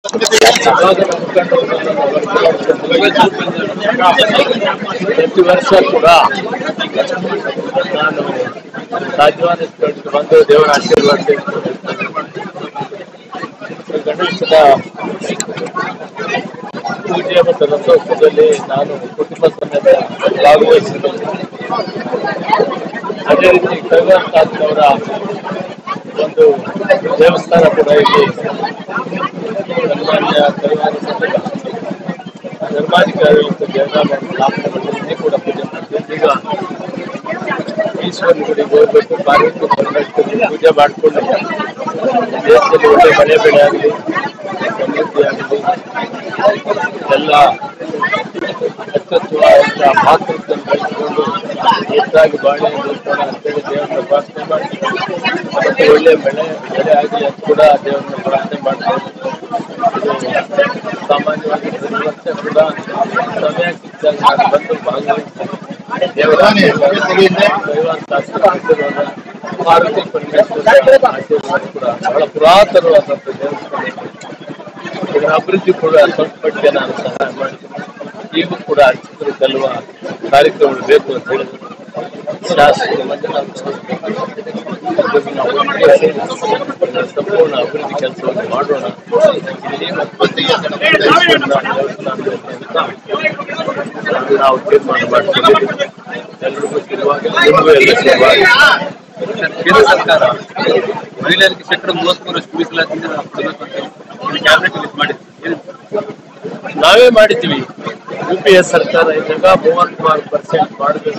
ವಿರೋಧದ ಮುಖಂಡರು ಪ್ರತಿ ವರ್ಷ ಕೂಡ ನಾನು ರಾಜವಾನಕ್ಕೆ ಬಂದು ದೇವರ ಆಶೀರ್ವಾದ ತೆಗೆದುಕೊಂಡು ಗಣೇಶನ ಪೂಜೆ ಮತ್ತು ರಥೋತ್ಸವದಲ್ಲಿ ನಾನು ಕುಟುಂಬ ಸಮೇತ ಭಾಗವಹಿಸಿದ್ದೇನೆ ಅದೇ ರೀತಿ ಕೈಗಾರ್ ಅವರ ಒಂದು ದೇವಸ್ಥಾನ ಕೂಡ ಇಲ್ಲಿ ಸನ್ಮಾನ್ಯ ಕೈಗಾರ ಸಮೇತ ಧರ್ಮಾಧಿಕಾರಿಗಳು ಜಯರಾಮ ಸ್ಥಾಪನೆ ಕೂಡ ಪೂಜೆ ಮಾಡ್ತೀನಿ ಈಗ ಈಶ್ವರನ ಗುಡಿಗೆ ಹೋಗ್ಬೇಕು ಪಾರ್ವತಿ ಪರಮೇಶ್ವರಿ ಪೂಜೆ ಮಾಡಿಕೊಂಡು ದೇಶದಲ್ಲಿ ಒಳ್ಳೆ ಮಳೆ ಬೆಳೆ ಆಗಲಿ ಸಮೃದ್ಧಿ ಆಗಲಿ ಎಲ್ಲ ಅತ್ಯುತ್ತಮವಾದಂಥ ಮಾತೃತ್ವವನ್ನು ಬೆಳೆಸಿಕೊಂಡು ಹೆಚ್ಚಾಗಿ ಬಾಳೆ ದೇವಸ್ಥಾನ ಅಂತೇಳಿ ದೇವರನ್ನ ಪ್ರಾರ್ಥನೆ ಮಾಡಿ ಮತ್ತೆ ಒಳ್ಳೆ ಬೆಳೆ ಬೆಳೆ ಆಗಲಿ ಅಂತ ಕೂಡ ದೇವರನ್ನ ಪ್ರಾರ್ಥನೆ ಮಾಡ್ತಾರೆ ಇದು ಸಾಮಾನ್ಯವಾಗಿ ಪ್ರತಿ ವರ್ಷ ಕೂಡ ಸಮಯ ಸಿಕ್ಕಾಗ ನಾನು ಬಂದು ಭಾಗವಹಿಸಿ ದೇವರ ದೈವಾಂತ ಆಶೀರ್ವಾದ ಪಾರ್ವತಿ ಪರಮೇಶ್ವರ ಆಶೀರ್ವಾದ ಕೂಡ ಬಹಳ ಪುರಾತನವಾದಂಥ ದೇವಸ್ಥಾನ ಇದರ ಅಭಿವೃದ್ಧಿ ಕೂಡ ಸ್ವಲ್ಪ ಮಟ್ಟಿಗೆ ನಾನು ಸಹಾಯ ಮಾಡ್ತೀನಿ ಈಗೂ ಕೂಡ ಅರ್ಚಕರು ಕಲುವ ಕಾರ್ಯಕ್ರಮಗಳು ಬೇಕು ಅಂತ ಹೇಳಿದ್ರು ಶಾಸಕ ಮಂಜುನಾಥ್ ಅದನ್ನು ನಾವು ಒಟ್ಟಿಗೆ ಸೇರಿ ಸಂಪೂರ್ಣ ಅಭಿವೃದ್ಧಿ ಕೆಲಸವನ್ನು ಮಾಡೋಣ ಇಲ್ಲಿ ಮತ್ತು ದೇವಸ್ಥಾನದ ಅಂತ ನಾವು ತೀರ್ಮಾನ ಮಾಡ್ಕೊಂಡಿದ್ದೀವಿ ಎಲ್ರಿಗೂ ಸಿಗುವಾಗ ನಿಮಗೂ ಎಲ್ಲ ಸಿಗುವಾಗ ಕೇಂದ್ರ ಸರ್ಕಾರ ಮಹಿಳೆಯರಿಗೆ ಶೇಕಡ ಮೂವತ್ಮೂರಷ್ಟು ಮೀಸಲಾತಿಯಿಂದ ಕೊಡಬೇಕು ಅಂತ ಕ್ಯಾಬಿನೆಟ್ ರಿಲೀಸ್ ಮಾಡಿದೆ ಏನು ನಾವೇ ಮಾಡಿದ್ದೀವಿ ಯು ಪಿ ಎ ಸರ್ಕಾರ ಇದ್ದಾಗ ಮೂವತ್ನಾಲ್ಕು ಪರ್ಸೆಂಟ್ ಮಾಡಬೇಕು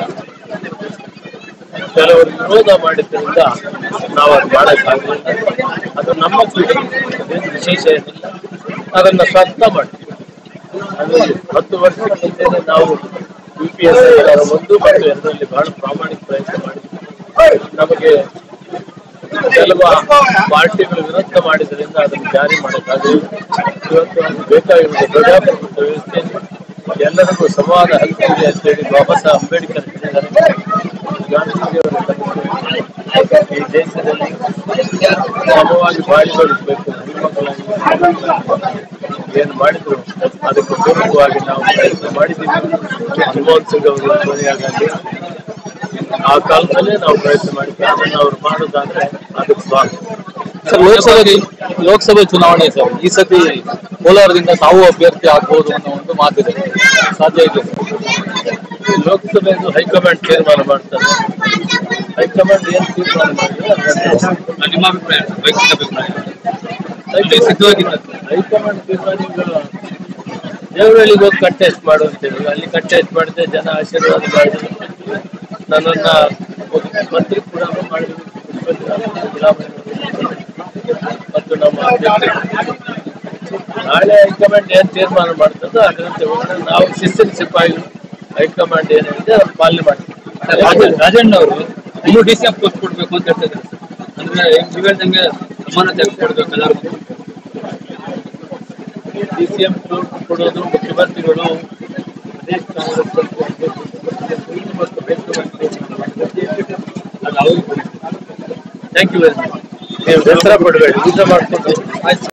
ಕೆಲವರು ವಿರೋಧ ಮಾಡಿದ್ದರಿಂದ ನಾವು ಅದು ಮಾಡೋಕ್ಕಾಗಲಿಲ್ಲ ಅದು ನಮ್ಮ ಪೀಳಿಗೆ ಅದೇನು ವಿಶೇಷ ಏನಿಲ್ಲ ಅದನ್ನ ಸ್ವಂತ ಮಾಡ್ತೀವಿ ಅದು ಹತ್ತು ವರ್ಷದ ಹಿಂದೆ ನಾವು ಯು ಪಿ ಎಸ್ ಸರ್ಕಾರ ಒಂದು ಮತ್ತು ಎರಡರಲ್ಲಿ ಬಹಳ ಪ್ರಾಮಾಣಿಕ ಪ್ರಯತ್ನ ಮಾಡಿದ್ವಿ ನಮಗೆ ಕೆಲವು ಪಾರ್ಟಿಗಳು ವಿರೋಧ ಮಾಡಿದ್ರಿಂದ ಅದನ್ನು ಜಾರಿ ಮಾಡೋಕ್ಕಾಗಲಿಲ್ಲ ಇವತ್ತು ಅದು ಬೇಕಾಗಿರುವುದು ಪ್ರಜಾಪ್ರಭುತ್ವ ವ್ಯವಸ್ಥೆಯಲ್ಲಿ ಎಲ್ಲರಿಗೂ ಸಮಾನ ಹಕ್ಕಿದೆ ಅಂತೇಳಿ ಬಾಬಾ ಸಾಹೇಬ್ ಅಂಬೇಡ್ಕರ್ ಹೇಳಿದ್ದಾರೆ ಗಾಂಧೀಜಿಯವರು ಕಲಿಸಿದ್ದಾರೆ. ಈ ದೇಶದಲ್ಲಿ ಸಮವಾಗಿ ಬಾಳಿ ಬದುಕಬೇಕು ಹೆಣ್ಮಕ್ಕಳಾಗಿ ಏನು ಮಾಡಿದ್ರು ಅದಕ್ಕೆ ಪೂರಕವಾಗಿ ನಾವು ಪ್ರಯತ್ನ ಮಾಡಿದ್ದೀವಿ ಮನಮೋಹನ್ ಸಿಂಗ್ ಅವರು ಕೊನೆಯಾಗಲಿ ಆ ಕಾಲದಲ್ಲೇ ನಾವು ಪ್ರಯತ್ನ ಮಾಡಿದ್ವಿ ಅದನ್ನು ಅವ್ರು ಮಾಡೋದಾದ್ರೆ ಅದಕ್ಕೆ ಸ್ವಾಗತ ಸರ್ ಲೋಕಸಭೆ ಲೋಕಸಭೆ ಚುನಾವಣೆ ಸರ್ ಈ ಸತಿ ಕೋಲಾರದಿಂದ ತಾವು ಅಭ್ಯರ್ಥಿ ಆಗ್ಬೋದು ಅನ್ನೋ ಒಂದು ಮಾತಿದೆ ಸಾಧ್ಯ ಇದೆ ಲೋಕಸಭೆಯನ್ನು ಹೈಕಮಾಂಡ್ ತೀರ್ಮಾನ ಮಾಡ್ತಾರೆ ಹೈಕಮಾಂಡ್ ಏನ್ ತೀರ್ಮಾನ ಮಾಡಿದ್ರೆ ಅದನ್ನ ನಿಮ್ಮ ಅಭಿಪ್ರಾಯ ವೈಯಕ್ತಿಕ ಅಭಿಪ್ರಾಯ ಹೈಕಮಾಂಡ್ ಸಿದ್ಧವಾಗಿಲ್ಲ ಹೈಕಮಾಂಡ್ ತೀರ್ಮಾನಗಳು ದೇವರಳ್ಳಿಗೆ ಹೋಗಿ ಕಂಟೆಸ್ಟ್ ಮಾಡು ಅಂತ ಹೇಳಿದ್ರು ಅಲ್ಲಿ ಕಂಟೆಸ್ಟ್ ಮಾಡಿದೆ ಜನ ಆಶೀರ್ವಾದ ಮಾಡಿದ್ರು ನನ್ನನ್ನ ಒಬ್ಬ ಮಂತ್ರಿ ಕೂಡ ಮಾಡಿದ್ರು ಮತ್ತು ನಮ್ಮ ಅಭ್ಯರ್ಥಿ ನಾಳೆ ಹೈಕಮಾಂಡ್ ಏನ್ ತೀರ್ಮಾನ ಮಾಡ್ತದೋ ಅದರಂತೆ ಹೋಗೋಣ ನಾವು ಶಿಸ್ತಿನ ಸಿಪಾಯಿಗಳು ಹೈಕಮಾಂಡ್ ಏನಿದೆ ಅದನ್ನ ಪಾಲನೆ ಮಾಡ್ತೀವಿ ರಾಜ- ರಾಜಣ್ಣ ಅವರು ಇನ್ನೂ ಡಿ ಸಿ ಎಫ್ ಪೋಸ್ಟ್ ಕೊಡ್ಬೇಕು ಅಂತ ಹೇಳ್ತಾ ಇದ್ದಾರೆ ಅಂದ್ರೆ ನೀವು ಹೇಳ್ದಂಗೆ ಸಮಾನತೆ ಕೊಡ್ಬೇಕು ಎಲ್ಲರಿಗೂ ಡಿ ಸಿ ಎಂ ಕೊಡೋದು ಮುಖ್ಯಮಂತ್ರಿಗಳು ಪ್ರದೇಶ ಕಾಂಗ್ರೆಸ್ ಪಕ್ಷ ಮತ್ತು ಹೈಕಮಾಂಡ್ ಅದು ಅವ್ರಿಗೆ ಥ್ಯಾಂಕ್ ಯು ವೆರಿ ಮಚ್ ನೀವು ಬೇಸರ ಪಡಬೇಡಿ ಊಟ ಮಾಡ್ಕೊಂಡು ಆಯ್ತು